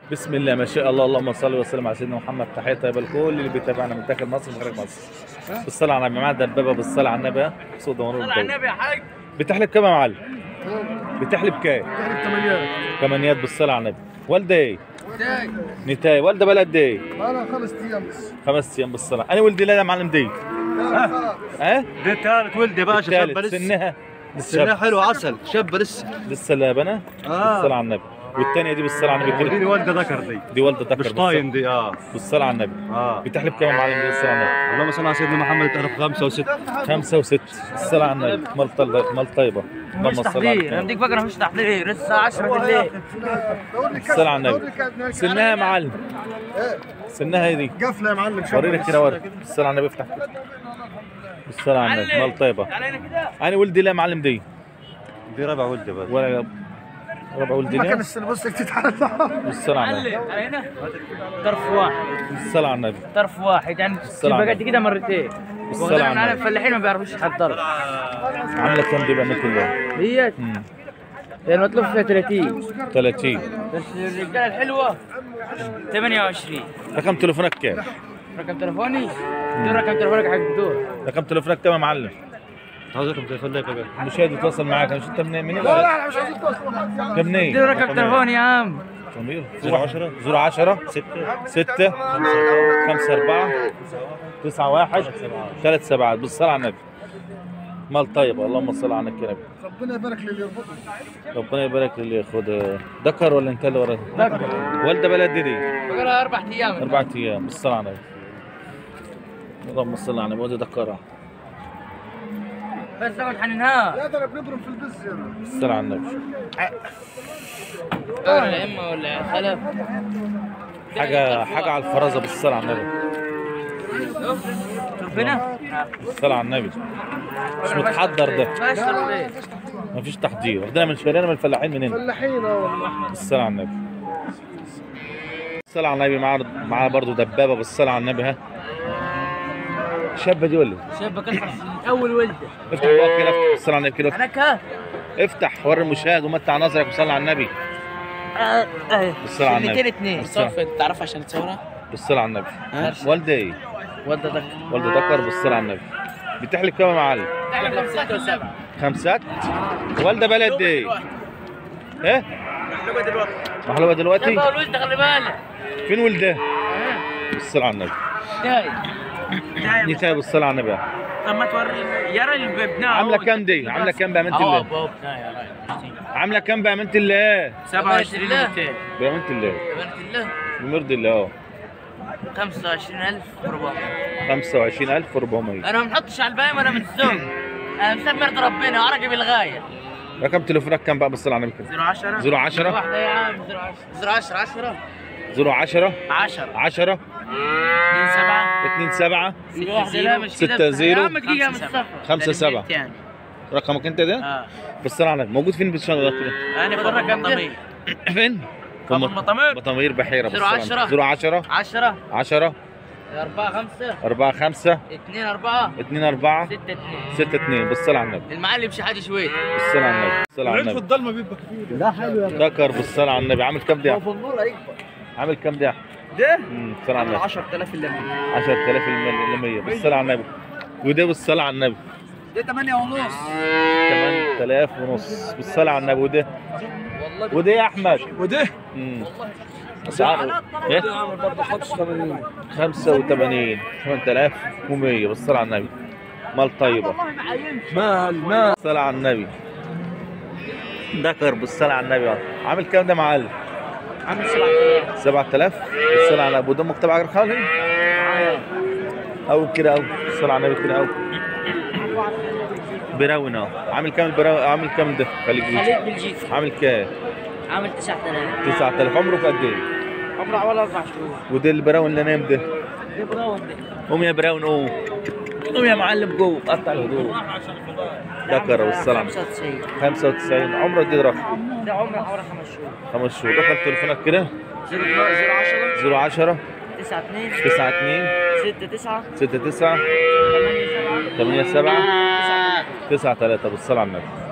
بسم الله ما شاء الله اللهم صل وسلم على سيدنا محمد تحيه طيبه لكل اللي بيتابعنا من داخل مصر وخارج مصر بالصلاه على النبي معاه دبابه بالصلاه على النبي صوت ونور الدولة. يا حاج بتحلب كام يا معلم؟ بتحلب كام؟ ثمانيات كمانيات بالصلاه على النبي والده ايه؟ نتاي والده بلد قد ايه؟ انا خمس ايام بس خمس ايام بالصلاه انا ولدي لا يا معلم دي ها؟ ده ثالث ولدي باشا شاب الثالث لسه سنها سنة لسه حلو عسل شاب لسه لسه لابنه بالصلاه على النبي والثانيه دي بالصلاه على النبي دي كده والده ذكر دي دي والده ذكر مش بالصلاة- طاين دي اه بالصلاه على النبي اه بتحلب كام يا معلم دي بالصلاه على النبي؟ اللهم صل على سيدنا محمد تعرف خمسة وستة خمسة وست الصلاة على النبي مال طيبة مال طيبة اللهم مش صل على تحضير النبي عندك بقرة مش تحضير لسه 10 بالليل الصلاة على النبي سنها يا معلم سنها هي دي قفله يا معلم وريني كده وري الصلاة على النبي افتح كده الصلاة على النبي مال طيبة علينا كده أنا ولدي لا يا معلم دي دي ربع ولدي بس ولا ربع ولدي ما كان لا السنه بس تتحدى الصلاة على النبي علي علينا طرف واحد الصلاة على النبي طرف واحد يعني السلام تبقى قد كده مرتين السلام وغير عليكم. على الفلاحين ما بيعرفوش يحضروا عاملة كام دي بقى من كلها؟ هي مم. المطلوب فيها 30 30 بس الرجاله الحلوه 28 رقم تليفونك كام؟ رقم تليفوني دور رقم تليفونك حق الدور رقم تليفونك كام يا معلم؟ عاوز رقم تليفون لك بقى المشاهد يتواصل معاك مش انت منين منين؟ لا لا مش عايزين توصلوا انت منين؟ دور رقم تليفوني يا عم ضمير زيرو عشرة. زيرو عشرة ستة ستة خمسة أربعة تسعة واحد ثلاث سبعات بالصلاة على النبي مال طيب اللهم صل على النبي ربنا يبارك للي يربطهم ربنا يبارك للي ياخد ذكر ولا انت اللي ورا والده بلد دي بقرا اربع ايام أربعة أيام بالصلاة على النبي اللهم صل على النبي ودي ذكرها بس لو حننها لا ده انا بنضرب في البز يا مان. بالصلاة على النبي بقرا الأئمة ولا خلف حاجة حاجة على الفرازة بالصلاة على النبي شوف هنا بالصلاة على النبي مش متحضر ده باش تربيه مفيش تحضير واخدينها من شارعنا من الفلاحين من هنا فلاحين اه الصلاة على النبي الصلاة على النبي معاه معاه برضه دبابة بالصلاة على النبي ها شابة دي ولا إيه؟ شبك الحص اول ولده افتح بقى كده افتح الصلاة على النبي كده انا كه افتح وري المشاهد ومتع نظرك وصلي على النبي بالصلاة على النبي اثنين بالصلاة تعرف عشان تصورها بالصلاة على النبي والدة ايه؟ والدتك والدة ذكر بالصلاة على النبي بتحلب كام يا معلم؟ تعمل خمسة وسبعة خمسات والدة بلد ايه؟ ايه؟ محلوبة دلوقتي محلوبة دلوقتي؟ شبه الولد خلي بالك فين ولده؟ بالصلاة على النبي جاي نتاية بالصلاة على النبي طب ما توريني يرى البناء عاملة كام دي؟ عاملة كام بأمانة الله؟ الله عاملة كام بأمانة الله؟ 27 200 بأمانة الله بنت الله بمرضي الله اه 25400 25400 انا ما بنحطش على الباقي وانا من السوق انا مسمي رضا ربنا وعرقي بالغايه رقم تليفونك كام بقى بالصلاة على النبي كده؟ 010 010 واحدة يا عم 010 10 010 10 10 2 7 2 7 واحدة لا مش كده ستة زيرو. يا عم دقيقة من السفر خمسة سبعة. رقمك انت ده؟ اه بالصلاة على النبي موجود فين بالشنطة كده؟ انا في الرقم ده فين؟ أبو المطامير. مطامير بحيرة 010. 010 10 10 4 5 4 5 2 4 2 4 6 2 6 2 بالصلاة على النبي المعلم شحاتي شوي بالصلاة على النبي بالصلاة على النبي الضلمه بيبقى كتير لا حلو يا ذكر بالصلاة على النبي عامل كام دي؟ في النور هيكبر عامل كام دي؟ ده امم بالصلاة على النبي 10000 اللي 10000 المية بالصلاة على النبي وده بالصلاة على النبي ده 8 ونص 8000 ونص بالصلاة على النبي وده وده يا أحمد وده امم اسعار ايه؟ برضه 85 85 8100 بالصلاة على النبي مال طيبة مال مال بالصلاة على النبي ذكر بالصلاة على النبي عامل كام ده معلم؟ عامل 7000 7000 بالصلاة على ابو دمك تبع غير خالي او كده او بالصلاة على النبي كده او براون اهو عامل كام البراون عامل كام ده خليك خليج بيجي. بلجيكا عامل كام عامل 9000 9000 عمره قد ايه عمره حوالي اربع شهور وده البراون اللي نام ده دي براون دي قوم يا براون قوم قوم يا معلم جوه قطع الهدوم ذكر والصلاة 95 95 عمره قد ايه رقم ده عمره حوالي خمس شهور خمس شهور دخل تليفونك كده 010 010 9 2 92 6 9 69 8 7 8 7 9 9 3 بالصلاة على النبي